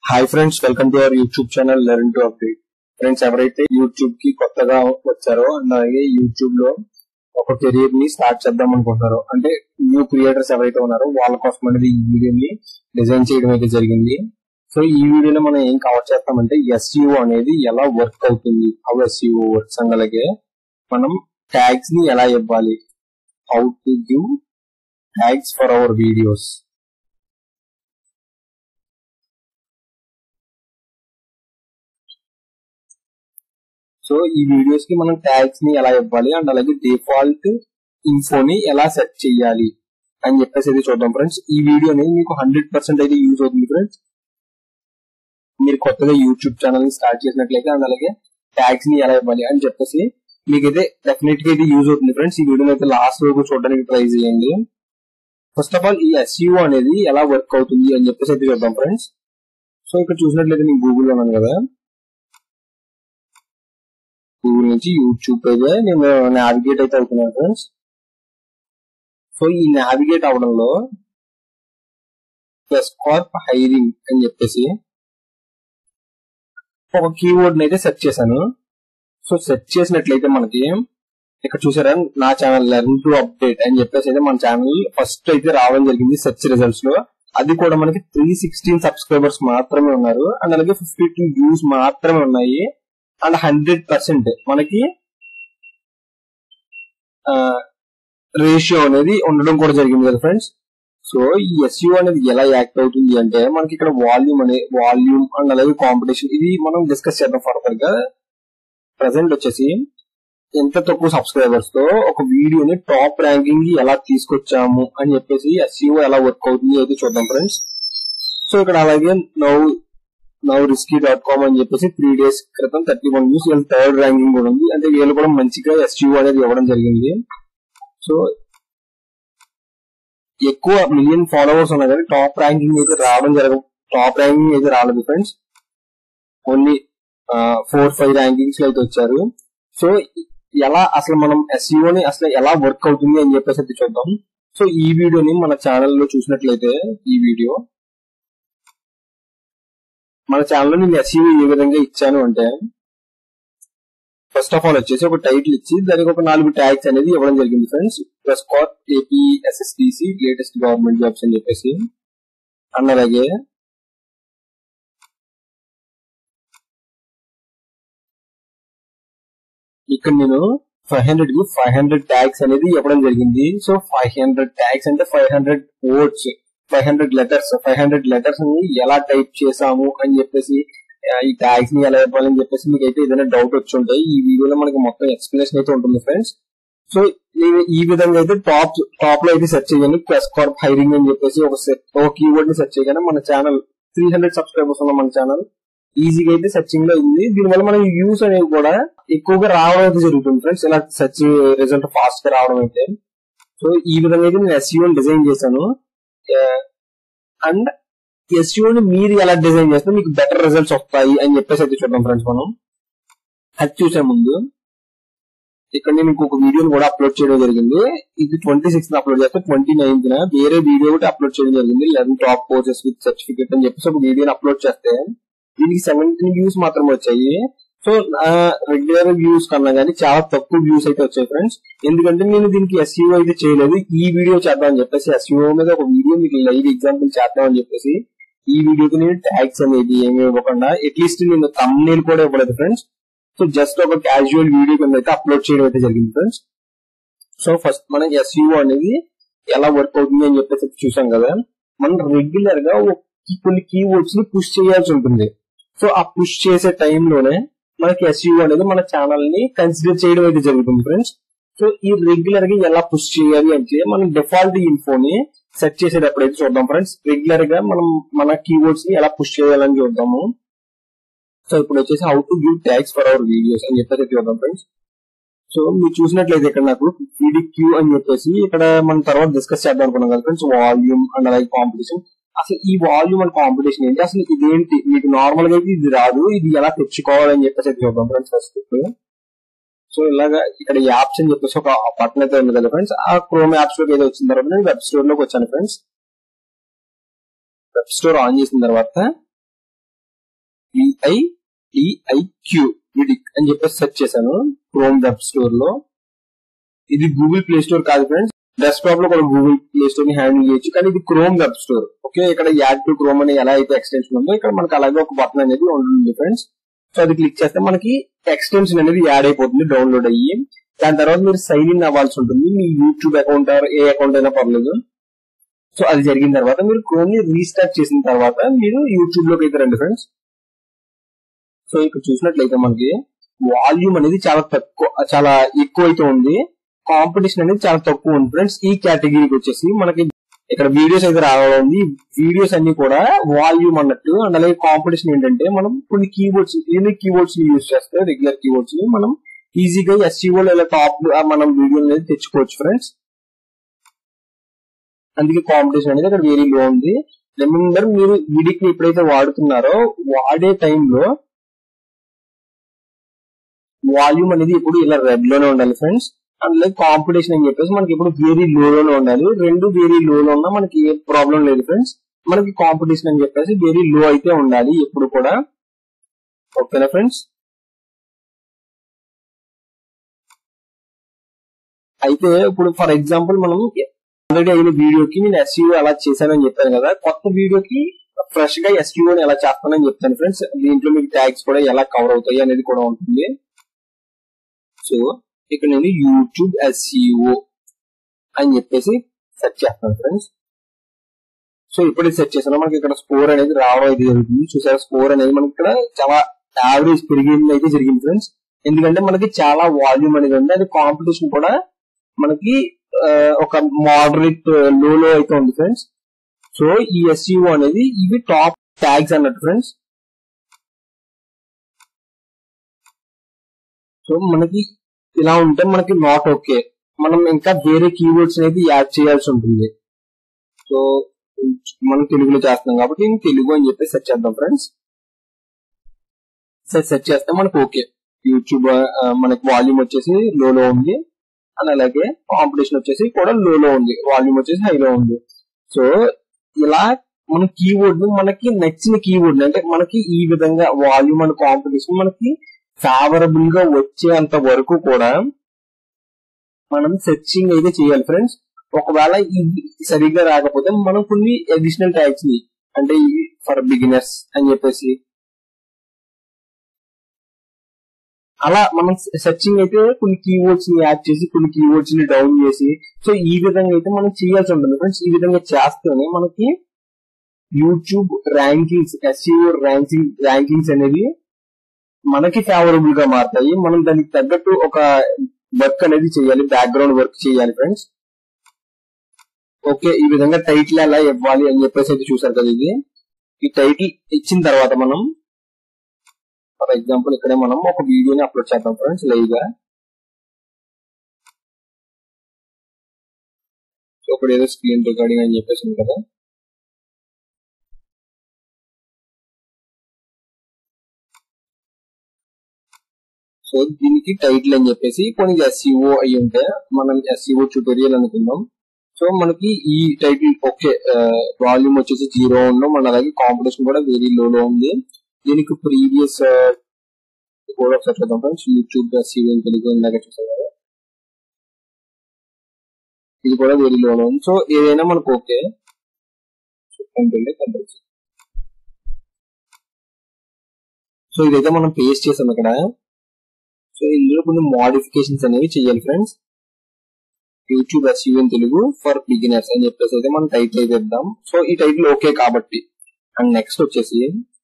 hi friends welcome to our YouTube channel learn to update friends ఎవరైతే YouTube కి కొత్తగా వచ్చారో అలాగే యూట్యూబ్ లో ఒక కెరీర్ ని స్టార్ట్ చేద్దాం అనుకుంటున్నారో అంటే న్యూ క్రియేటర్స్ ఎవరైతే ఉన్నారో వాళ్ళ కోసం అనేది ఈ వీడియోని డిజైన్ చేయడం అయితే జరిగింది సో ఈ వీడియోలో మనం ఏం కవర్ చేస్తామంటే ఎస్ఈఓ అనేది ఎలా వర్క్ అవుతుంది హౌ ఎస్ఈఓ వర్క్స్ అండ్ అలాగే మనం ట్యాగ్స్ ని ఎలా ఇవ్వాలి how to give tags for our videos so ఈ వీడియోస్ కి మనం ట్యాగ్స్ ని ఎలా ఇవ్వాలి అండ్ అలాగే డిఫాల్ట్ ఇన్ఫోని ఎలా సెట్ చేయాలి అని చెప్పేసి అయితే చూద్దాం ఫ్రెండ్స్ ఈ వీడియో అనేది మీకు హండ్రెడ్ పర్సెంట్ అయితే యూజ్ అవుతుంది ఫ్రెండ్స్ మీరు కొత్తగా యూట్యూబ్ ఛానల్ ని స్టార్ట్ చేసినట్లయితే అండ్ అలాగే ట్యాగ్స్ ని ఎలా ఇవ్వాలి అని చెప్పేసి మీకైతే డెఫినెట్ గా అయితే యూజ్ అవుతుంది ఫ్రెండ్స్ ఈ వీడియోని అయితే లాస్ట్ వరకు చూడడానికి ట్రై చేయండి ఫస్ట్ ఆఫ్ ఆల్ ఈ ఎస్ఈఓ అనేది ఎలా వర్క్ అవుతుంది అని చెప్పేసి అయితే చూద్దాం ఫ్రెండ్స్ సో ఇక్కడ చూసినట్లయితే నేను గూగుల్లో ఉన్నాను కదా గూగుల్ నుంచి యూట్యూబ్ అయితే నేను నావిగేట్ అయితే అవుతున్నాను ఫ్రెండ్స్ సో ఈ నావిగేట్ అవడంలో ప్లస్ కార్ప్ హైరింగ్ అని చెప్పేసి ఒక కీవర్డ్ అయితే సెర్చ్ చేశాను సో సెర్చ్ చేసినట్లయితే మనకి ఇక్కడ చూసారా నా ఛానల్ లెర్న్ టు అప్డేట్ అని చెప్పేసి అయితే మన ఛానల్ ఫస్ట్ అయితే రావడం జరిగింది సెర్చ్ రిజల్ట్స్ లో అది కూడా మనకి త్రీ సిక్స్టీన్ సబ్స్క్రైబర్స్ మాత్రమే ఉన్నారు అండ్ అలాగే ఫిఫ్టీ టూ వ్యూస్ మాత్రమే ఉన్నాయి అండ్ హండ్రెడ్ పర్సెంట్ మనకి రేషియో అనేది ఉండడం కూడా జరిగింది కదా ఫ్రెండ్స్ సో ఈ ఎస్యూ అనేది ఎలా యాక్ట్ అవుతుంది అంటే మనకి ఇక్కడ వాల్యూమ్ అనే వాల్యూమ్ అండ్ అలాగే కాంపిటీషన్ ఇది మనం డిస్కస్ చేద్దాం ఫర్దర్ గా ప్రజెంట్ వచ్చేసి ఎంత తక్కువ సబ్స్క్రైబర్స్ తో ఒక వీడియోని టాప్ ర్యాంకింగ్ కి ఎలా తీసుకొచ్చాము అని చెప్పేసి ఎస్యూ ఎలా వర్క్ అవుతుంది అయితే చూద్దాం ఫ్రెండ్స్ సో ఇక్కడ అలాగే now now risky dot com అని చెప్పేసి త్రీ డేస్ క్రితం థర్టీ వన్ న్యూస్ వీళ్ళు థర్డ్ ర్యాంకింగ్ కూడా ఉంది అంటే వీళ్ళు కూడా మంచిగా ఎస్యూ అనేది ఇవ్వడం జరిగింది సో ఎక్కువ మిలియన్ ఫాలోవర్స్ ఉన్నా కానీ టాప్ ర్యాంకింగ్ అయితే రావడం జరగ టాప్ ర్యాంకింగ్ అయితే రాలేదు friends only four five rankings లో అయితే వచ్చారు సో ఎలా అసలు మనం ఎస్ఈఓని అసలు ఎలా వర్క్ అవుతుంది అని చెప్పేసి అయితే చూద్దాం సో ఈ వీడియోని మన ఛానల్లో చూసినట్లయితే ఈ వీడియో మన ఛానల్లో నేను ఎస్ఈఓ ఏ విధంగా ఇచ్చాను అంటే ఫస్ట్ ఆఫ్ ఆల్ వచ్చేసి ఒక టైటిల్ ఇచ్చి దానికి ఒక నాలుగు ట్యాగ్స్ అనేది ఇవ్వడం జరిగింది friends plus cat AP SSDC latest government jobs అని చెప్పేసి అండ్ అలాగే ఇక్కడ నేను ఫైవ్ హండ్రెడ్ కి ఫైవ్ హండ్రెడ్ ట్యాగ్స్ అనేది ఇవ్వడం జరిగింది సో ఫైవ్ హండ్రెడ్ ట్యాగ్స్ అంటే five hundred words five hundred letters five hundred letters ని ఎలా టైప్ చేసాము అని చెప్పేసి ఈ ట్యాగ్స్ ని ఎలా ఇవ్వాలని చెప్పేసి మీకు అయితే ఏదైనా డౌట్ వచ్చి ఉంటాయి ఈ వీడియోలో మనకి మొత్తం ఎక్స్ప్లెనేషన్ అయితే ఉంటుంది ఫ్రెండ్స్ సో నేను ఈ విధంగా అయితే టాప్ టాప్ లో అయితే సెర్చ్ చేయండి ప్లస్ కార్ప్ హైరింగ్ అని చెప్పేసి ఒక సెట్ ఒక కీవర్డ్ ని సెర్చ్ చేయగానే మన ఛానల్ త్రీ హండ్రెడ్ సబ్స్క్రైబర్స్ ఉన్న మన ఛానల్ ఈజీగా అయితే సెర్చింగ్ లో ఉంది దీనివల్ల మన వ్యూస్ అనేవి కూడా ఎక్కువగా రావడం అయితే జరుగుతుంది ఫ్రెండ్స్ ఇలా సెర్చ్ రిజల్ట్ ఫాస్ట్ గా రావడం అయితే సో ఈ విధంగా అయితే నేను ఎస్ఈఓ డిజైన్ చేశాను అండ్ ఎస్ఈఓని మీరు ఎలా డిజైన్ చేస్తే మీకు బెటర్ రిజల్ట్స్ వస్తాయి అని చెప్పేసి అయితే చూద్దాం ఫ్రెండ్స్ మనం అది చూసే ముందు ఇక్కడ నేను ఇంకొక వీడియోని కూడా అప్లోడ్ చేయడం జరిగింది ఇది ట్వంటీ సిక్స్త్ అప్లోడ్ చేస్తే ట్వంటీ నైన్త్ వేరే వీడియో కూడా అప్లోడ్ చేయడం జరిగింది eleven top courses with certificate అని చెప్పేసి ఒక వీడియోని అప్లోడ్ చేస్తే దీనికి సెవెంటీన్ వ్యూస్ మాత్రమే వచ్చాయి సో రెగ్యులర్ వ్యూస్ కన్నా కానీ చాలా తక్కువ వ్యూస్ అయితే వచ్చాయి ఫ్రెండ్స్ ఎందుకంటే నేను దీనికి ఎస్ఈఓ అయితే చేయలేదు ఈ వీడియో చేద్దాం అని చెప్పేసి ఎస్ఈఓ మీద ఒక వీడియో మీకు లైవ్ ఎగ్జాంపుల్ చేద్దాం అని చెప్పేసి ఈ వీడియోకి నేను ట్యాగ్స్ అనేది ఏమి ఇవ్వకుండా అట్లీస్ట్ నేను తమ్నేల్ కూడా ఇవ్వలేదు ఫ్రెండ్స్ సో జస్ట్ ఒక క్యాజువల్ వీడియో కింద అయితే అప్లోడ్ చేయడం అయితే జరిగింది ఫ్రెండ్స్ సో ఫస్ట్ మనం ఎస్ఈఓ అనేది ఎలా వర్క్ అవుతుంది అని చెప్పేసి చూసాం కదా మనం రెగ్యులర్ గా కొన్ని కీవర్డ్స్ ని పుష్ చేయాల్సి ఉంటుంది సో ఆ పుష్ చేసే టైంలోనే మనకి ఎస్యూ అనేది మన ఛానల్ ని కన్సిడర్ చేయడం అయితే జరుగుతుంది ఫ్రెండ్స్ సో ఈ రెగ్యులర్ గా ఎలా పుష్ చేయాలి అంటే మనం డిఫాల్ట్ ఇన్ఫోని సెట్ చేసేటప్పుడు అయితే చూద్దాం ఫ్రెండ్స్ రెగ్యులర్ గా మనం మన కీవర్డ్స్ ని ఎలా పుష్ చేయాలని చూద్దాము సో ఇప్పుడు వచ్చేసి how to give tags for our videos అని చెప్పేసి చూద్దాం ఫ్రెండ్స్ సో మీరు చూసినట్లయితే ఇక్కడ నాకు క్యూ అని చెప్పేసి ఇక్కడ మనం తర్వాత డిస్కస్ చేద్దాం అనుకున్నాం కదా ఫ్రెండ్స్ వాల్యూమ్ అండ్ అలాగే కాంపిటీషన్ అసలు ఈ వాల్యూమ్ అండ్ కాంపిటీషన్ ఏంటి అసలు ఇదేంటి మీకు నార్మల్ గా అయితే ఇది రాదు ఇది ఎలా తెచ్చుకోవాలని చెప్పేసి చూద్దాం ఫ్రెండ్స్ ఫస్ట్ సో ఇలాగా ఇక్కడ యాప్స్ అని చెప్పేసి ఒక బటన్ అయితే ఉంది కదా ఫ్రెండ్స్ ఆ క్రోమ్ యాప్స్ లోకి ఏదో వచ్చిన తర్వాత నేను వెబ్ స్టోర్ లోకి వచ్చాను ఫ్రెండ్స్ వెబ్ స్టోర్ ఆన్ చేసిన తర్వాత విఐ టిఐక్యూ విడిక్ అని చెప్పేసి సెర్చ్ చేశాను క్రోమ్ వెబ్ స్టోర్ లో ఇది గూగుల్ ప్లే స్టోర్ కాదు ఫ్రెండ్స్ డెస్క్టాప్ లో కూడా గూగుల్ ప్లే స్టోర్ ని హ్యాండిల్ చేయొచ్చు కానీ ఇది క్రోమ్ వెబ్ స్టోర్ ఓకే ఇక్కడ యాడ్ టు క్రోమ్ అని ఎలా అయితే ఎక్స్టెన్షన్ ఉందో ఇక్కడ మనకి అలాగే ఒక బటన్ అనేది ఉంటుంది ఫ్రెండ్స్ సో అది క్లిక్ చేస్తే మనకి ఎక్స్టెన్షన్ అనేది యాడ్ అయిపోతుంది డౌన్లోడ్ అయ్యి దాని తర్వాత మీరు సైన్ ఇన్ అవ్వాల్సి ఉంటుంది మీ యూట్యూబ్ అకౌంట్ ఏ అకౌంట్ అయినా పర్లేదు సో అది జరిగిన తర్వాత మీరు క్రోమ్ ని రీస్టార్ట్ చేసిన తర్వాత మీరు యూట్యూబ్ లోకి అయితే రండి ఫ్రెండ్స్ సో ఇక్కడ చూసినట్లయితే మనకి వాల్యూమ్ అనేది చాలా తక్కువ చాలా ఎక్కువ అయితే ఉంది కాంపిటీషన్ అనేది చాలా తక్కువ ఉంది ఫ్రెండ్స్ ఈ కేటగిరీకి వచ్చేసి మనకి ఇక్కడ వీడియోస్ అయితే రావడం ఉంది వీడియోస్ అన్ని కూడా వాల్యూమ్ అన్నట్టు అండ్ అలాగే కాంపిటీషన్ ఏంటంటే మనం కొన్ని కీబోర్డ్స్ ఎన్ని కీబోర్డ్స్ ని యూజ్ చేస్తే రెగ్యులర్ కీబోర్డ్స్ ని మనం ఈజీగా ఎస్సీఓ లేదా టాప్ మనం వీడియో అనేది తెచ్చుకోవచ్చు ఫ్రెండ్స్ అందుకే కాంపిటీషన్ అనేది ఇక్కడ వెరీ లో ఉంది రిమైండర్ మీరు వీడికి ఎప్పుడైతే వాడుతున్నారో వాడే టైంలో వాల్యూమ్ అనేది ఇప్పుడు ఇలా రెడ్ లోనే ఉండాలి ఫ్రెండ్స్ అందులో కాంపిటీషన్ అని చెప్పేసి మనకి ఇప్పుడు వెరీ లో లోనే ఉండాలి రెండు వెరీ లో లో ఉన్నా మనకి ఏ ప్రాబ్లం లేదు ఫ్రెండ్స్ మనకి కాంపిటీషన్ అని చెప్పేసి వెరీ లో అయితే ఉండాలి ఎప్పుడు కూడా ఓకేనా ఫ్రెండ్స్ అయితే ఇప్పుడు ఫర్ ఎగ్జాంపుల్ మనం ఆల్రెడీ అయిన వీడియోకి నేను ఎస్యూ ఎలా చేశానని చెప్పాను కదా కొత్త వీడియోకి ఫ్రెష్ గా ఎస్యూ ఎలా చేస్తానని చెప్తాను ఫ్రెండ్స్ దీంట్లో మీకు ట్యాగ్స్ కూడా ఎలా కవర్ అవుతాయి అనేది కూడా ఉంటుంది సో ఇక్కడ నేను యూట్యూబ్ ఎస్ఈఓ అని చెప్పేసి సెర్చ్ చేస్తాను ఫ్రెండ్స్ సో ఇప్పుడు సెర్చ్ చేసాను మనకి ఇక్కడ స్కోర్ అనేది రావడం అయితే జరుగుతుంది చూసారా స్కోర్ అనేది మనకి ఇక్కడ చాలా యావరేజ్ పెరిగింది అయితే జరిగింది ఫ్రెండ్స్ ఎందుకంటే మనకి చాలా వాల్యూమ్ అనేది ఉంది అది కాంపిటీషన్ కూడా మనకి ఒక మోడరేట్ లో లో అయితే ఉంది ఫ్రెండ్స్ సో ఈ ఎస్ఈఓ అనేది ఇవి టాప్ ట్యాగ్స్ అన్నట్టు ఫ్రెండ్స్ సో మనకి ఇలా ఉంటే మనకి నాట్ ఓకే మనం ఇంకా వేరే కీవర్డ్స్ అనేది యాడ్ చేయాల్సి ఉంటుంది సో మనం తెలుగులో చేస్తున్నాం కాబట్టి నేను తెలుగు అని చెప్పి సెర్చ్ చేద్దాం ఫ్రెండ్స్ సెర్చ్ చేస్తే మనకు ఓకే యూట్యూబ్ మనకి వాల్యూమ్ వచ్చేసి లోలో ఉంది అండ్ అలాగే కాంపిటీషన్ వచ్చేసి కూడా లోలో ఉంది వాల్యూమ్ వచ్చేసి హైలో ఉంది సో ఇలా మన కీబోర్డ్ మనకి నచ్చిన కీబోర్డ్ అంటే మనకి ఈ విధంగా వాల్యూమ్ అండ్ కాంపిటీషన్ మనకి ఫేవరబుల్ గా వచ్చేంత వరకు కూడా మనం సెర్చింగ్ అయితే చేయాలి ఫ్రెండ్స్ ఒకవేళ ఇది సరిగ్గా రాకపోతే మనం కొన్ని అడిషనల్ ట్యాగ్స్ ని అంటే ఫర్ బిగినర్స్ అని చెప్పేసి అలా మనం సెర్చింగ్ అయితే కొన్ని కీవర్డ్స్ ని యాడ్ చేసి కొన్ని కీవర్డ్స్ ని డౌన్ చేసి సో ఈ విధంగా అయితే మనం చేయాల్సి ఉంటుంది ఫ్రెండ్స్ ఈ విధంగా చేస్తేనే మనకి YouTube rankings SEO ranking rankings అనేవి మనకి ఫేవరబుల్ గా మారుతాయి మనం దానికి తగ్గట్టు ఒక వర్క్ అనేది చేయాలి బ్యాక్గ్రౌండ్ వర్క్ చేయాలి ఫ్రెండ్స్ ఓకే ఈ విధంగా టైటిల్ ఎలా ఇవ్వాలి అని చెప్పేసి అయితే చూసారు కదా ఇది ఈ టైటిల్ ఇచ్చిన తర్వాత మనం ఫర్ ఎగ్జాంపుల్ ఇక్కడే మనం ఒక వీడియోని అప్లోడ్ చేద్దాం ఫ్రెండ్స్ లైవ్ గా ఇప్పుడు ఏదో స్క్రీన్ రికార్డింగ్ అని చెప్పేసి ఉంది కదా సో దీనికి టైటిల్ అని చెప్పేసి కొన్ని ఎస్ఈఓ అయి ఉంటే మనం ఎస్ఈఓ ట్యూటోరియల్ అనుకుందాం సో మనకి ఈ టైటిల్ ఓకే వాల్యూమ్ వచ్చేసి జీరో ఉన్నాం మన అలాగే కాంపిటీషన్ కూడా వెరీ లో లో ఉంది దీనికి ప్రీవియస్ కూడా ఒకసారి చూద్దాం ఫ్రెండ్స్ యూట్యూబ్ ఎస్ఈఓ తెలుగు ఇందాక చూసాం కదా ఇది కూడా వెరీ లో లో ఉంది సో ఏదైనా మనకు ఓకే సో ఇదైతే మనం పేస్ట్ చేసాం ఇక్కడ సో ఇందులో కొన్ని మోడిఫికేషన్స్ అనేవి చేయాలి friends YouTube SEO in Telugu for beginners అని చెప్పేసి అయితే మనం టైటిల్ అయితే ఇద్దాం సో ఈ టైటిల్ ఓకే కాబట్టి అండ్ నెక్స్ట్ వచ్చేసి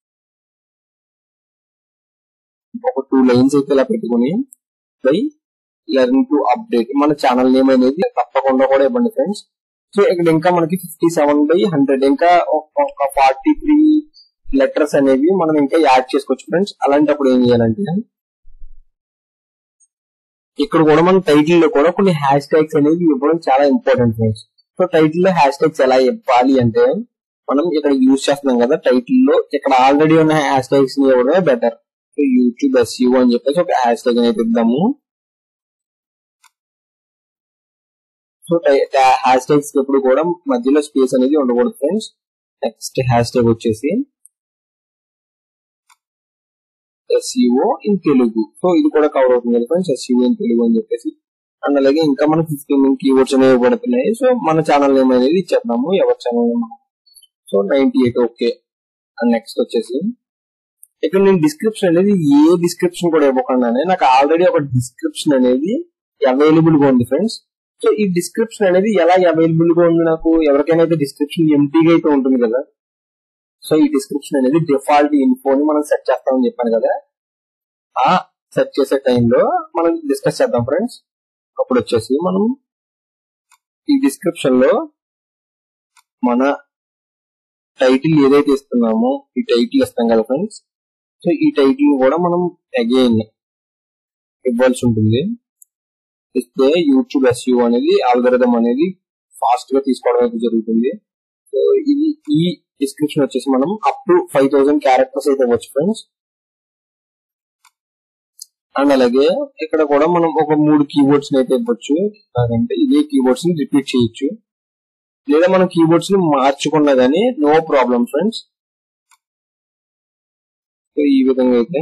ఒక టూ లైన్స్ అయితే ఇలా పెట్టుకుని బై లెర్న్ టు అప్డేట్ మన ఛానల్ నేమ్ అనేది తప్పకుండా కూడా ఇవ్వండి ఫ్రెండ్స్ సో ఇక్కడ ఇంకా మనకి ఫిఫ్టీ సెవెన్ బై హండ్రెడ్ ఇంకా ఒక ఫార్టీ త్రీ లెటర్స్ అనేవి మనం ఇంకా యాడ్ చేసుకోవచ్చు ఫ్రెండ్స్ అలాంటప్పుడు ఏం చేయాలంటే ఇక్కడ కూడా మన టైటిల్ లో కూడా కొన్ని హ్యాష్ ట్యాగ్స్ అనేవి ఇవ్వడం చాలా ఇంపార్టెంట్ ఫ్రెండ్స్ సో టైటిల్ లో హ్యాష్ ట్యాగ్స్ ఎలా ఇవ్వాలి అంటే మనం ఇక్కడ యూజ్ చేస్తున్నాం కదా టైటిల్ లో ఇక్కడ ఆల్రెడీ ఉన్న హ్యాష్ ట్యాగ్స్ ని ఇవ్వడమే బెటర్ సో యూట్యూబ్ ఎస్యూ అని చెప్పేసి ఒక హ్యాష్ ట్యాగ్ అనేది ఇద్దాము సో హ్యాష్ ట్యాగ్స్ ఎప్పుడు కూడా మధ్యలో స్పేస్ అనేది ఉండకూడదు ఫ్రెండ్స్ నెక్స్ట్ హ్యాష్ ట్యాగ్ వచ్చేసి ఎస్ఈఓ ఇన్ తెలుగు సో ఇది కూడా కవర్ అవుతుంది కదా ఫ్రెండ్స్ ఎస్ఈఓ ఇన్ తెలుగు అని చెప్పేసి అండ్ అలాగే ఇంకా మనకి ఫిఫ్టీన్ కీవర్డ్స్ అనేవి పడుతున్నాయి సో మన ఛానల్ నేమ్ అనేది ఇచ్చేద్దాము ఎవరి channel name so ninety eight okay and next వచ్చేసి ఇక్కడ నేను డిస్క్రిప్షన్ అనేది ఏ డిస్క్రిప్షన్ కూడా ఇవ్వకుండానే నాకు ఆల్రెడీ ఒక డిస్క్రిప్షన్ అనేది అవైలబుల్ గా ఉంది ఫ్రెండ్స్ సో ఈ డిస్క్రిప్షన్ అనేది ఎలా అవైలబుల్ గా ఉంది నాకు ఎవరికైనా అయితే డిస్క్రిప్షన్ ఎంటీగా అయితే ఉంటుంది కదా సో ఈ డిస్క్రిప్షన్ అనేది డిఫాల్ట్ ఇన్ఫోని మనం సెట్ చేస్తామని చెప్పాను కదా ఆ సెట్ చేసే టైంలో మనం డిస్కస్ చేద్దాం ఫ్రెండ్స్ అప్పుడు వచ్చేసి మనం ఈ డిస్క్రిప్షన్ లో మన టైటిల్ ఏదైతే ఇస్తున్నామో ఈ టైటిల్ ఇస్తాం కదా ఫ్రెండ్స్ సో ఈ టైటిల్ కూడా మనం అగైన్ ఇవ్వాల్సి ఉంటుంది ఇస్తే యూట్యూబ్ ఎస్యూ అనేది ఆల్గరిథం అనేది ఫాస్ట్ గా తీసుకోవడం అయితే జరుగుతుంది సో ఇది ఈ డిస్క్రిప్షన్ వచ్చేసి మనం up to five thousand characters అయితే ఇవ్వచ్చు ఫ్రెండ్స్ అండ్ అలాగే ఇక్కడ కూడా మనం ఒక మూడు కీబోర్డ్స్ అయితే ఇవ్వచ్చు అంటే ఇదే కీబోర్డ్స్ ని రిపీట్ చేయొచ్చు లేదా మనం కీబోర్డ్స్ ని మార్చుకున్నా గానీ నో ప్రాబ్లం ఫ్రెండ్స్ సో ఈ విధంగా అయితే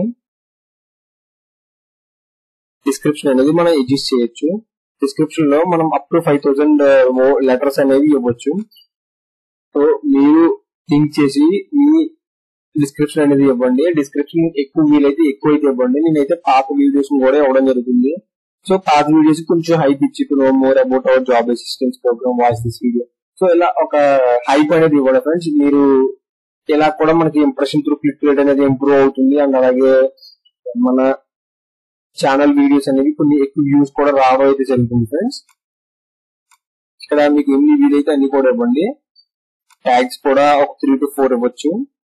డిస్క్రిప్షన్ అనేది మనం ఎడ్జిస్ట్ చేయొచ్చు డిస్క్రిప్షన్ లో మనం up to five thousand letters అనేవి ఇవ్వచ్చు సో మీరు థింక్ చేసి మీ డిస్క్రిప్షన్ అనేది ఇవ్వండి డిస్క్రిప్షన్ ఎక్కువ వీలైతే ఎక్కువ అయితే ఇవ్వండి నేనైతే పాత వీడియోస్ కూడా ఇవ్వడం జరుగుతుంది సో పాత వీడియోస్ కొంచెం హైప్ ఇచ్చి know more about our job assistance program voice this video so ఇలా ఒక హైప్ అనేది ఇవ్వండి ఫ్రెండ్స్ మీరు ఇలా కూడా మనకి ఇంప్రెషన్ త్రూ క్లిక్ రేట్ అనేది ఇంప్రూవ్ అవుతుంది అండ్ అలాగే మన ఛానల్ వీడియోస్ అనేవి కొన్ని ఎక్కువ వ్యూస్ కూడా రావడం అయితే జరుగుతుంది ఫ్రెండ్స్ ఇక్కడ మీకు ఎన్ని వీలైతే అన్ని కూడా ఇవ్వండి ట్యాగ్స్ కూడా ఒక త్రీ టు ఫోర్ ఇవ్వచ్చు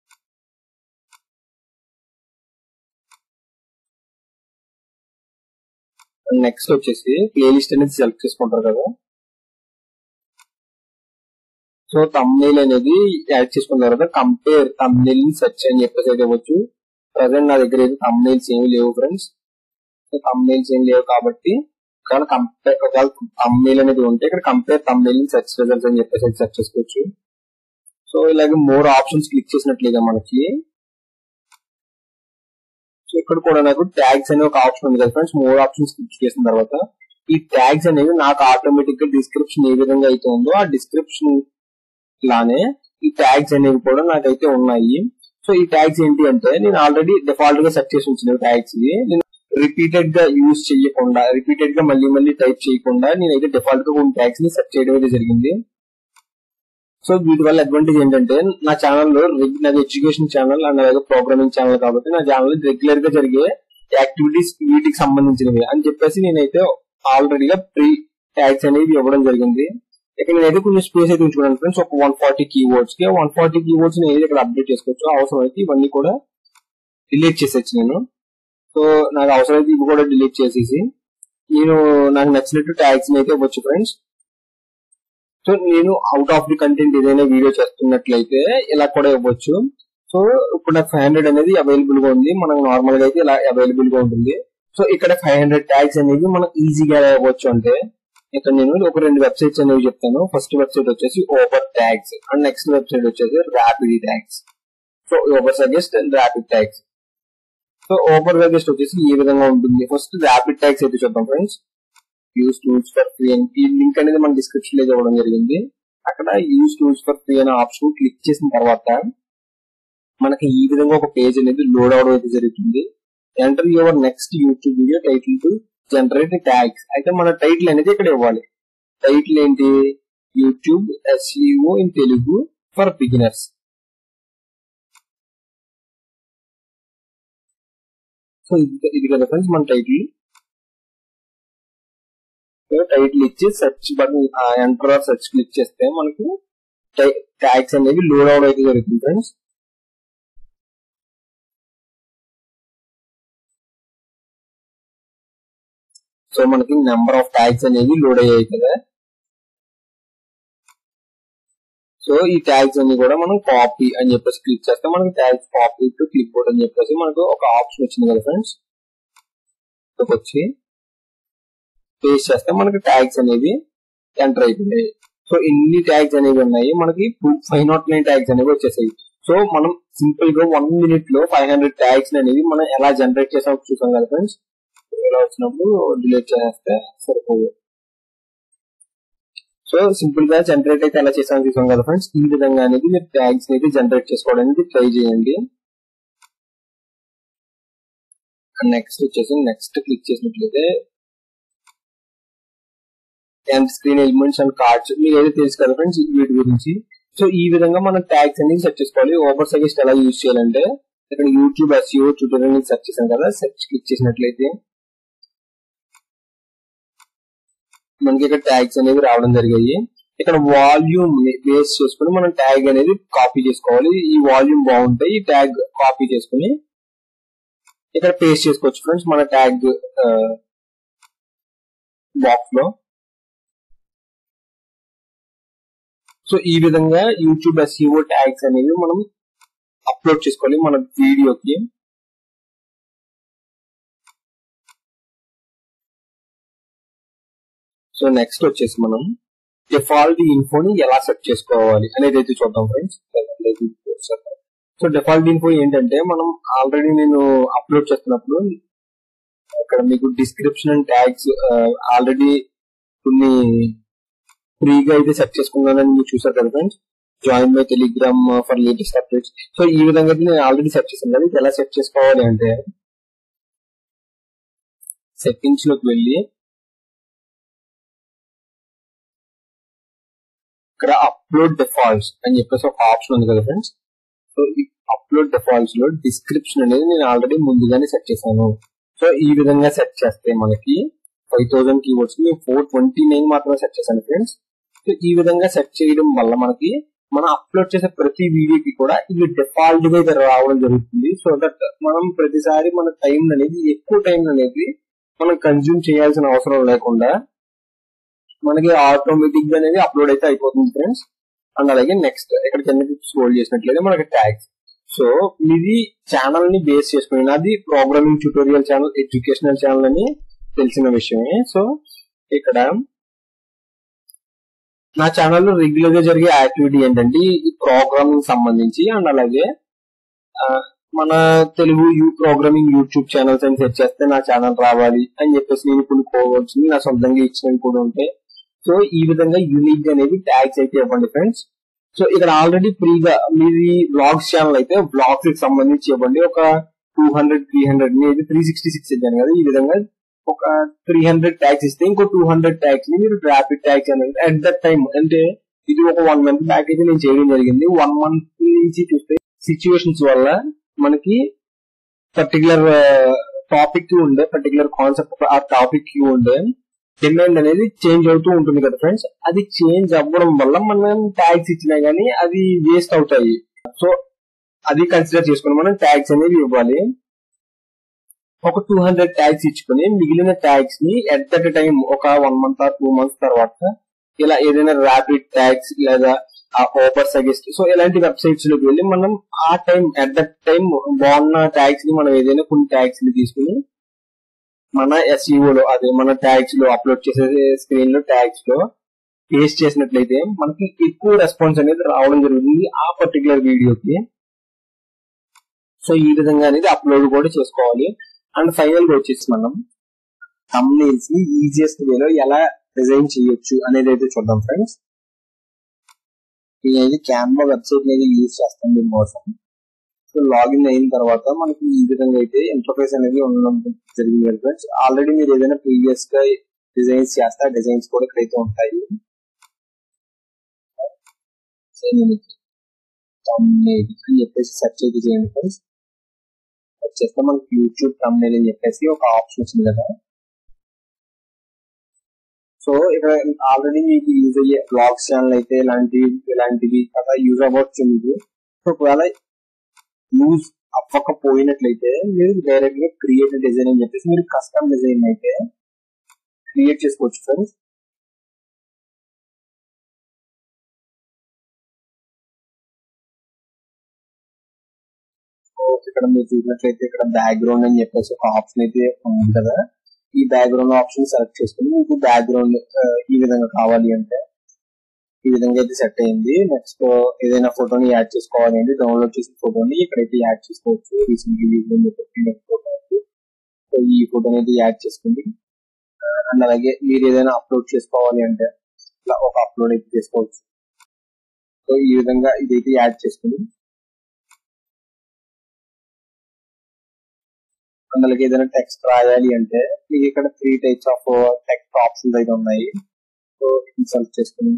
నెక్స్ట్ వచ్చేసి ప్లేలిస్ట్ అనేది సెలెక్ట్ చేసుకుంటారు కదా సో తమ్నేల్ అనేది యాడ్ చేసుకున్న తర్వాత కంపేర్ తమ్నేల్ ని సెర్చ్ అని చెప్పేసి అయితే ఇవ్వచ్చు ప్రజెంట్ నా దగ్గర అయితే తమ్నేల్స్ ఏమి లేవు ఫ్రెండ్స్ తమ్నేల్స్ ఏమి లేవు కాబట్టి ఒకవేళ కంపేర్ ఒకవేళ తమ్నేల్ అనేది ఉంటే ఇక్కడ కంపేర్ తమ్నేల్ ని సెర్చ్ రిజల్ట్స్ అని చెప్పేసి సెర్చ్ చేసుకోవచ్చు సో ఇలాగే మోర్ ఆప్షన్స్ క్లిక్ చేసినట్లుగా మనకి సో ఇక్కడ కూడా నాకు ట్యాగ్స్ అనే ఒక ఆప్షన్ ఉంది కదా ఫ్రెండ్స్ మోర్ ఆప్షన్స్ క్లిక్ చేసిన తర్వాత ఈ ట్యాగ్స్ అనేవి నాకు ఆటోమేటిక్ గా డిస్క్రిప్షన్ ఏ విధంగా అయితే ఉందో ఆ డిస్క్రిప్షన్ లానే ఈ ట్యాగ్స్ అనేవి కూడా నాకైతే ఉన్నాయి సో ఈ ట్యాగ్స్ ఏంటి అంటే నేను ఆల్రెడీ డిఫాల్ట్ గా సెట్ చేసి ఉంచిన ట్యాగ్స్ ఇవి నేను రిపీటెడ్ గా యూజ్ చేయకుండా రిపీటెడ్ గా మళ్ళీ మళ్ళీ టైప్ చేయకుండా నేనైతే డిఫాల్ట్ గా కొన్ని ట్యాగ్స్ ని సెట్ చేయడం అయితే జరిగింది సో వీటి వల్ల అడ్వాంటేజ్ ఏంటంటే నా ఛానల్లో నాది ఎడ్యుకేషన్ ఛానల్ అండ్ అలాగే ప్రోగ్రామింగ్ ఛానల్ కాబట్టి నా ఛానల్ రెగ్యులర్ గా జరిగే యాక్టివిటీస్ వీటికి సంబంధించినవి అని చెప్పేసి నేనైతే ఆల్రెడీగా ప్రీ ట్యాగ్స్ అనేవి ఇవ్వడం జరిగింది ఇక్కడ నేనైతే కొంచెం స్పేస్ అయితే ఉంచుకున్నాను ఫ్రెండ్స్ ఒక వన్ ఫార్టీ కీవర్డ్స్ కి వన్ ఫార్టీ కీవర్డ్స్ నేను ఇక్కడ అప్డేట్ చేసుకోవచ్చు అవసరం అయితే ఇవన్నీ కూడా డిలీట్ చేసేచ్చు నేను సో నాకు అవసరం అయితే ఇవి కూడా డిలీట్ చేసేసి నేను నాకు నచ్చినట్టు ట్యాగ్స్ అయితే ఇవ్వచ్చు ఫ్రెండ్స్ సో నేను అవుట్ ఆఫ్ ది కంటెంట్ ఏదైనా వీడియో చేస్తున్నట్లయితే ఇలా కూడా ఇవ్వచ్చు సో ఇప్పుడు నాకు ఫైవ్ హండ్రెడ్ అనేది అవైలబుల్ గా ఉంది మనకు నార్మల్ గా అయితే ఇలా అవైలబుల్ గా ఉంటుంది సో ఇక్కడ ఫైవ్ హండ్రెడ్ ట్యాగ్స్ అనేవి మనం ఈజీగా ఇవ్వచ్చు అంటే ఇక్కడ నేను ఒక రెండు వెబ్సైట్స్ అనేవి చెప్తాను ఫస్ట్ వెబ్సైట్ వచ్చేసి over tags and next website వచ్చేసి rapid tags so over suggest and rapid tags so over suggest వచ్చేసి ఈ విధంగా ఉంటుంది ఫస్ట్ ర్యాపిడ్ ట్యాగ్స్ అయితే చూద్దాం friends use tools for free అని ఈ లింక్ అనేది మన డిస్క్రిప్షన్ లో ఇవ్వడం జరిగింది అక్కడ యూస్ టూల్స్ ఫర్ ఫ్రీ అనే ఆప్షన్ క్లిక్ చేసిన తర్వాత మనకి ఈ విధంగా ఒక పేజ్ అనేది లోడ్ అవడం అయితే జరుగుతుంది enter your next YouTube video title to generate tags అయితే మన టైటిల్ అనేది ఇక్కడ ఇవ్వాలి టైటిల్ ఏంటి YouTube SEO in Telugu for beginners so ఇది ఇది కదా ఫ్రెండ్స్ మన టైటిల్ టైటిల్ ఇచ్చి search button enter or search click చేస్తే మనకు ట్యాగ్స్ అనేవి లోడ్ అవడం అయితే జరుగుతుంది ఫ్రెండ్స్ సో మనకి నెంబర్ ఆఫ్ ట్యాగ్స్ అనేవి లోడ్ అయ్యాయి కదా సో ఈ ట్యాగ్స్ అన్ని కూడా మనం కాపీ అని చెప్పేసి క్లిక్ చేస్తే మనకి tags copy to clipboard అని చెప్పేసి మనకు ఒక ఆప్షన్ వచ్చింది కదా ఫ్రెండ్స్ వచ్చి పేస్ట్ చేస్తే మనకి ట్యాగ్స్ అనేవి ఎంటర్ అయిపోయాయి సో ఇన్ని ట్యాగ్స్ అనేవి ఉన్నాయి మనకి ఫైవ్ నాట్ నైన్ ట్యాగ్స్ అనేవి వచ్చేసాయి సో మనం సింపుల్ గా వన్ మినిట్ లో ఫైవ్ హండ్రెడ్ ట్యాగ్స్ అనేవి మనం ఎలా జనరేట్ చేసాం చూసాం కదా ఫ్రెండ్స్ ఇలా వచ్చినప్పుడు డిలీట్ చేస్తే సరిపోదు సో సింపుల్ గా జనరేట్ అయితే ఎలా చేసాం చూసాం కదా ఫ్రెండ్స్ ఈ విధంగా అనేది మీరు ట్యాగ్స్ అయితే జనరేట్ చేసుకోవడానికి ట్రై చేయండి నెక్స్ట్ వచ్చేసి నెక్స్ట్ క్లిక్ చేసినట్లయితే end screen elements and cards మీకు ఏదో తెలుసు కదా ఫ్రెండ్స్ వీటి గురించి సో ఈ విధంగా మనం ట్యాగ్స్ అనేది సెర్చ్ చేసుకోవాలి ఓవర్ సజెస్ట్ ఎలా యూజ్ చేయాలంటే ఇక్కడ యూట్యూబ్ ఎస్ఈఓ ట్యూటోరియల్ సెర్చ్ చేసాం కదా సెర్చ్ క్లిక్ చేసినట్లయితే మనకి ఇక్కడ ట్యాగ్స్ అనేవి రావడం జరిగాయి ఇక్కడ వాల్యూమ్ బేస్ చేసుకుని మనం ట్యాగ్ అనేది కాపీ చేసుకోవాలి ఈ వాల్యూమ్ బాగుంటే ఈ ట్యాగ్ కాపీ చేసుకుని ఇక్కడ పేస్ట్ చేసుకోవచ్చు ఫ్రెండ్స్ మన ట్యాగ్ బాక్స్ లో సో ఈ విధంగా యూట్యూబ్ ఎస్ఈఓ ట్యాగ్స్ అనేవి మనం అప్లోడ్ చేసుకోవాలి మన వీడియోకి సో నెక్స్ట్ వచ్చేసి మనం డిఫాల్ట్ ఇన్ఫోని ఎలా సెట్ చేసుకోవాలి అనేది అయితే చూద్దాం ఫ్రెండ్స్ సో డిఫాల్ట్ ఇన్ఫో ఏంటంటే మనం ఆల్రెడీ నేను అప్లోడ్ చేస్తున్నప్పుడు ఇక్కడ మీకు డిస్క్రిప్షన్ అండ్ ట్యాగ్స్ ఆల్రెడీ కొన్ని ఫ్రీగా అయితే సెట్ చేసుకున్నానని మీరు చూసారు కదా friends join my Telegram for latest updates so ఈ విధంగా అయితే నేను ఆల్రెడీ సెట్ చేశాను కానీ ఎలా సెట్ చేసుకోవాలి అంటే సెట్టింగ్స్ లోకి వెళ్ళి ఇక్కడ అప్లోడ్ డిఫాల్ట్స్ అని చెప్పేసి ఒక ఆప్షన్ ఉంది కదా ఫ్రెండ్స్ సో ఈ అప్లోడ్ డిఫాల్ట్స్ లో డిస్క్రిప్షన్ అనేది నేను ఆల్రెడీ ముందుగానే సెట్ చేశాను సో ఈ విధంగా సెట్ చేస్తే మనకి ఫైవ్ థౌసండ్ కీవర్డ్స్ మేము ఫోర్ ట్వంటీ నైన్ మాత్రమే సెట్ చేశాను ఫ్రెండ్స్ సో ఈ విధంగా సెట్ చేయడం వల్ల మనకి మనం అప్లోడ్ చేసే ప్రతి వీడియోకి కూడా ఇది డిఫాల్ట్ గా ఇది రావడం జరుగుతుంది సో దట్ మనం ప్రతిసారి మన టైం అనేది ఎక్కువ టైం అనేది మనం కన్జ్యూమ్ చేయాల్సిన అవసరం లేకుండా మనకి ఆటోమేటిక్ గా అనేది అప్లోడ్ అయితే అయిపోతుంది ఫ్రెండ్స్ అండ్ అలాగే నెక్స్ట్ ఇక్కడ కింద స్క్రోల్ చేసినట్లయితే మనకి ట్యాగ్స్ సో ఇది ఛానల్ ని బేస్ చేసుకుని అది programming tutorial channel educational channel అని తెలిసిన విషయమే సో ఇక్కడ నా ఛానల్లో రెగ్యులర్ గా జరిగే యాక్టివిటీ ఏంటంటే ఈ ప్రోగ్రామింగ్ సంబంధించి అండ్ అలాగే మన Telugu you programming YouTube channels అని సెర్చ్ చేస్తే నా ఛానల్ రావాలి అని చెప్పేసి నేను కొన్ని కోవర్స్ నా సొంతంగా ఇచ్చినవి కూడా ఉంటాయి సో ఈ విధంగా యూనిక్ అనేది ట్యాగ్స్ అయితే ఇవ్వండి ఫ్రెండ్స్ సో ఇక్కడ ఆల్రెడీ ఫ్రీగా మీది బ్లాగ్స్ ఛానల్ అయితే బ్లాగ్స్ కి సంబంధించి ఇవ్వండి ఒక టూ హండ్రెడ్ త్రీ హండ్రెడ్ ని త్రీ సిక్స్టీ సిక్స్ ఇచ్చాను కదా ఈ విధంగా ఒక త్రీ హండ్రెడ్ ట్యాక్స్ ఇస్తే ఇంకో టూ హండ్రెడ్ ట్యాక్స్ ని మీరు ర్యాపిడ్ ట్యాక్స్ అనేది అట్ దట్ టైం అంటే ఇది ఒక వన్ మంత్ బ్యాక్ అయితే నేను చేయడం జరిగింది వన్ మంత్ నుంచి చూస్తే సిచ్యువేషన్స్ వల్ల మనకి పర్టికులర్ టాపిక్ కి ఉండే పర్టికులర్ కాన్సెప్ట్ ఆ టాపిక్ కి ఉండే డిమాండ్ అనేది చేంజ్ అవుతూ ఉంటుంది కదా ఫ్రెండ్స్ అది చేంజ్ అవ్వడం వల్ల మనం ట్యాగ్స్ ఇచ్చినా గానీ అది వేస్ట్ అవుతాయి సో అది కన్సిడర్ చేసుకుని మనం ట్యాగ్స్ అనేవి ఇవ్వాలి ఒక టూ హండ్రెడ్ ట్యాగ్స్ ఇచ్చుకుని మిగిలిన ట్యాగ్స్ ని ఎట్ దట్ టైం ఒక one month or two months తర్వాత ఇలా ఏదైనా ర్యాపిడ్ ట్యాగ్స్ లేదా ఓపర్ సజెస్ట్ సో ఇలాంటి వెబ్సైట్స్ లోకి వెళ్ళి మనం ఆ టైం ఎట్ దట్ టైం బాగున్న ట్యాగ్స్ ని మనం ఏదైనా కొన్ని ట్యాగ్స్ ని తీసుకుని మన SEO లో అదే మన ట్యాగ్స్ లో అప్లోడ్ చేసే స్క్రీన్ లో ట్యాగ్స్ లో పేస్ట్ చేసినట్లయితే మనకి ఎక్కువ రెస్పాన్స్ అనేది రావడం జరుగుతుంది ఆ పర్టికులర్ వీడియోకి సో ఈ విధంగా అనేది అప్లోడ్ కూడా చేసుకోవాలి అండ్ ఫైనల్ గా వచ్చేసి మనం thumbnails ని ఈజియెస్ట్ వేలో ఎలా డిజైన్ చేయొచ్చు అనేది అయితే చూద్దాం ఫ్రెండ్స్ నేనైతే క్యాన్వా వెబ్సైట్ అనేది యూజ్ చేస్తాను దీనికోసం సో లాగిన్ అయిన తర్వాత మనకి ఈ విధంగా అయితే ఇంటర్ఫేస్ అనేది ఉండడం జరిగింది ఫ్రెండ్స్ ఆల్రెడీ మీరు ఏదైనా ప్రీవియస్ గా డిజైన్స్ చేస్తే డిజైన్స్ కూడా ఇక్కడైతే ఉంటాయి సో నేను thumbnail అని చెప్పేసి సెర్చ్ అయితే చేయండి ఫ్రెండ్స్ సెర్చ్ చేస్తే మనకి యూట్యూబ్ thumbnail అని చెప్పేసి ఒక ఆప్షన్ వచ్చింది కదా సో ఇక్కడ ఆల్రెడీ మీకు యూజ్ అయ్యే బ్లాగ్స్ ఛానల్ అయితే ఇలాంటివి ఇలాంటివి కదా యూజ్ అవ్వచ్చు మీకు సో ఒకవేళ యూజ్ అవ్వకపోయినట్లయితే మీరు డైరెక్ట్ గా క్రియేట్ డిజైన్ అని చెప్పేసి మీరు కస్టమ్ డిజైన్ అయితే క్రియేట్ చేసుకోవచ్చు ఫ్రెండ్స్ సో ఇక్కడ మీరు చూసినట్లయితే ఇక్కడ బ్యాక్గ్రౌండ్ అని చెప్పేసి ఒక ఆప్షన్ అయితే ఉంది కదా ఈ బ్యాక్గ్రౌండ్ ఆప్షన్ సెలెక్ట్ చేసుకుని మీకు బ్యాక్గ్రౌండ్ ఈ విధంగా కావాలి అంటే ఈ విధంగా అయితే సెట్ అయింది నెక్స్ట్ ఏదైనా ఫోటోని యాడ్ చేసుకోవాలి అంటే డౌన్లోడ్ చేసిన ఫోటోని ఇక్కడైతే యాడ్ చేసుకోవచ్చు రీసెంట్లీ ఫోటో సో ఈ ఫోటోని అయితే యాడ్ చేసుకుని అండ్ అలాగే మీరు ఏదైనా అప్లోడ్ చేసుకోవాలి అంటే ఇట్లా ఒక అప్లోడ్ అయితే చేసుకోవచ్చు సో ఈ విధంగా ఇదైతే యాడ్ చేసుకుని అందులోకి ఏదైనా టెక్స్ట్ రాయాలి అంటే మీకు ఇక్కడ three types of text options అయితే ఉన్నాయి సో సెలెక్ట్ చేసుకుని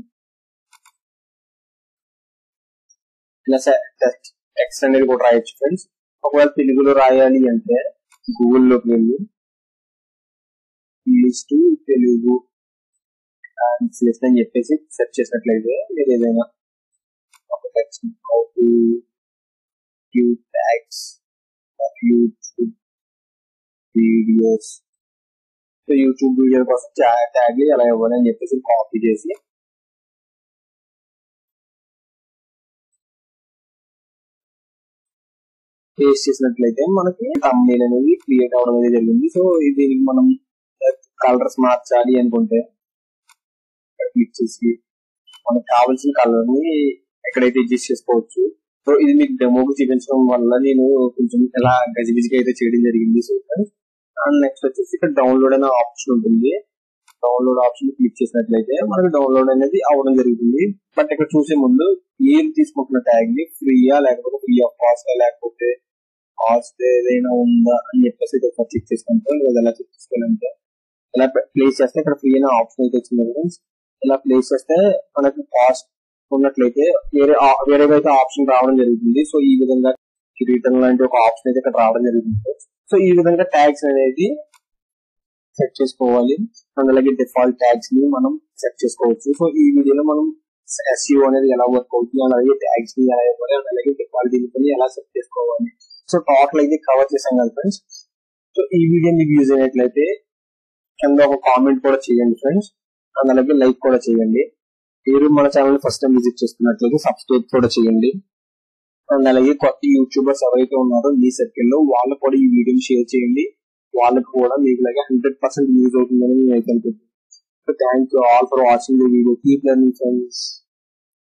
ఇలా టెక్స్ట్ అనేది కూడా రాయొచ్చు ఫ్రెండ్స్ ఒకవేళ తెలుగులో రాయాలి అంటే గూగుల్లోకి వెళ్ళి ఇంగ్లీష్ టు తెలుగు ట్రాన్స్లేషన్ అని చెప్పేసి సెర్చ్ చేసినట్లయితే మీరు ఏదైనా ఒక text how to use tags YouTube videos so YouTube video కోసం ట్యాగ్ ఎలా ఇవ్వాలి అని చెప్పేసి కాపీ చేసి పేస్ట్ చేసినట్లయితే మనకి తమ్నేల్ అనేది క్రియేట్ అవడం అనేది జరిగింది సో దీనికి మనం కలర్స్ మార్చాలి అనుకుంటే క్లిక్ చేసి మనకు కావాల్సిన కలర్ ని ఎక్కడైతే అడ్జస్ట్ చేసుకోవచ్చు సో ఇది మీకు డెమోకి చూపించడం వల్ల నేను కొంచెం ఇలా గజిబిజిగా అయితే చేయడం జరిగింది సో అండ్ నెక్స్ట్ వచ్చేసి ఇక్కడ డౌన్లోడ్ అనే ఆప్షన్ ఉంటుంది డౌన్లోడ్ ఆప్షన్ క్లిక్ చేసినట్లయితే మనకి డౌన్లోడ్ అనేది అవ్వడం జరుగుతుంది బట్ ఇక్కడ చూసే ముందు మీరు తీసుకుంటున్న ట్యాగ్ ని ఫ్రీయా లేకపోతే ఫ్రీ ఆఫ్ కాస్ట్ లేకపోతే కాస్ట్ ఏదైనా ఉందా అని చెప్పేసి ఇక్కడ చెక్ చేసుకుంటాం లేదా ఎలా చెక్ చేసుకోవాలంటే ఇలా ప్లేస్ చేస్తే ఇక్కడ ఫ్రీ అనే ఆప్షన్ అయితే వచ్చింది ఫ్రెండ్స్ ఇలా ప్లేస్ చేస్తే మనకి కాస్ట్ ఉన్నట్లయితే వేరే వేరే అయితే ఆప్షన్ రావడం జరుగుతుంది సో ఈ విధంగా రిటర్న్ లాంటి ఒక ఆప్షన్ అయితే ఇక్కడ రావడం జరుగుతుంది సో ఈ విధంగా ట్యాగ్స్ అనేది సెట్ చేసుకోవాలి అండ్ అలాగే డిఫాల్ట్ ట్యాగ్స్ ని మనం సెట్ చేసుకోవచ్చు సో ఈ వీడియోలో మనం ఎస్ఈఓ అనేది ఎలా వర్క్ అవుతుంది అలాగే ట్యాగ్స్ ని ఎలా ఇవ్వాలి అండ్ అలాగే డిఫాల్ట్ ని ఎలా సెట్ చేసుకోవాలి సో టోటల్ అయితే కవర్ చేసాం కదా ఫ్రెండ్స్ సో ఈ వీడియో మీకు యూజ్ అయినట్లయితే కింద ఒక కామెంట్ కూడా చేయండి ఫ్రెండ్స్ అండ్ అలాగే లైక్ కూడా చేయండి మీరు మన ఛానల్ ఫస్ట్ టైం విజిట్ చేస్తున్నట్లయితే సబ్స్క్రైబ్ కూడా చేయండి అండ్ అలాగే కొత్త యూట్యూబర్స్ ఎవరైతే ఉన్నారో ఈ సర్కిల్ లో వాళ్ళకు కూడా ఈ వీడియోని షేర్ చేయండి వాళ్ళకి కూడా మీకు లాగా హండ్రెడ్ పర్సెంట్ యూజ్ అవుతుందని నేను అయితే అనుకుంటున్నాను thank you all for watching the video keep learning friends